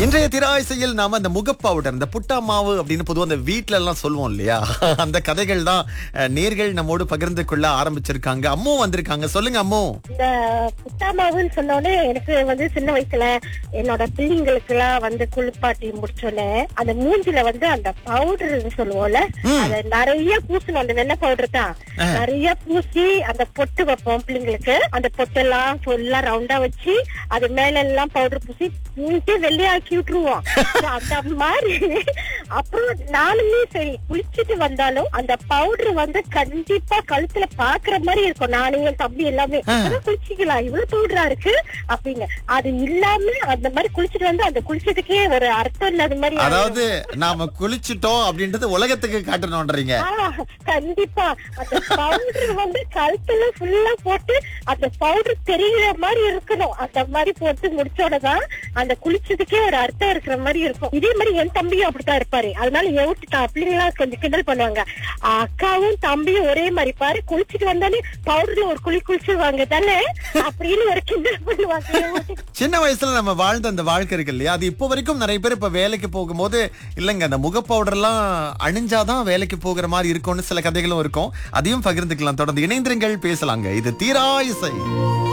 இன்றைய திராய்சையில் நாம அந்த முக பவுடர் இந்த புட்டா மாவு அப்படின்னு பொதுவா அந்த வீட்ல எல்லாம் சொல்லுவோம் இல்லையா அந்த கதைகள் தான் அஹ், நேர்கள் நம்மோடு பகிர்ந்து கொள்ள ஆரம்பிச்சிருக்காங்க அம்மு வந்திருக்காங்க சொல்லுங்க அம்மு இந்த புத்தாமாவுன்னு சொன்னோடனே எனக்கு வந்து சின்ன வயசுல என்னோட பிள்ளைங்களுக்கு எல்லாம் வந்து குளிப்பாட்டி முடிச்சோடனே அந்த மூஞ்சில வந்து அந்த பவுடர் சொல்லுவோம்ல அத நிறைய பூசணும் அந்த வெள்ளை பவுடர் தான் நிறைய பூசி அந்த பொட்டு வைப்போம் பிள்ளைங்களுக்கு அந்த பொட்டெல்லாம் ஃபுல்லா ரவுண்டா வச்சு அது மேல எல்லாம் பவுடர் பூசி மூஞ்சே வெள்ளையாக்கி விட்டுருவோம் So, அந்த மாதிரி அப்புறம் நானுமே சரி குளிச்சுட்டு வந்தாலும் அந்த பவுடர் வந்து கண்டிப்பா கழுத்துல பாக்குற மாதிரி இருக்கும் நானே என் தம்பி எல்லாமே இப்பதான் குளிச்சிக்கலாம் இவ்வளவு பவுடரா இருக்கு அப்படிங்க அது இல்லாம அந்த மாதிரி குளிச்சுட்டு வந்து அந்த குளிச்சதுக்கே ஒரு அர்த்தம் இல்லாத மாதிரி அதாவது நாம குளிச்சிட்டோம் அப்படின்றது உலகத்துக்கு காட்டணும்ன்றீங்க ஆ, கண்டிப்பா அந்த பவுடர் வந்து கழுத்துல ஃபுல்லா போட்டு அந்த பவுடர் தெரிகிற மாதிரி இருக்கணும் அந்த மாதிரி போட்டு முடிச்சோட தான் அந்த குளிச்சதுக்கே ஒரு அர்த்தம் இருக்கிற மாதிரி இருக்கும் இதே மாதிரி என் தம்பியும் அப்படித்தான் இருப்பாரு அதனால என் வீட்டு த- பிள்ளைங்களாம் கொஞ்சம் கிண்டல் பண்ணுவாங்க அக்காவும் தம்பியும் ஒரே மாதிரி பாரு குளிச்சுட்டு வந்தாலே பவுடர்ல ஒரு குளி குளிச்சுவாங்க தானே அப்படின்னு ஒரு கிண்டல் பண்ணுவாங்க என் வீட்டு சின்ன வயசுல நம்ம வாழ்ந்த அந்த வாழ்க்கை இருக்கு இல்லையா அது இப்போ வரைக்கும் நிறைய பேர் இப்ப வேலைக்கு போகும்போது இல்லைங்க அந்த முக பவுடர் எல்லாம் அணிஞ்சாதான் வேலைக்கு போகிற மாதிரி இருக்கும்னு சில கதைகளும் இருக்கும் அதையும் பகிர்ந்துக்கலாம் தொடர்ந்து இணைந்திருங்கள் பேசலாங்க இது தீரா இசை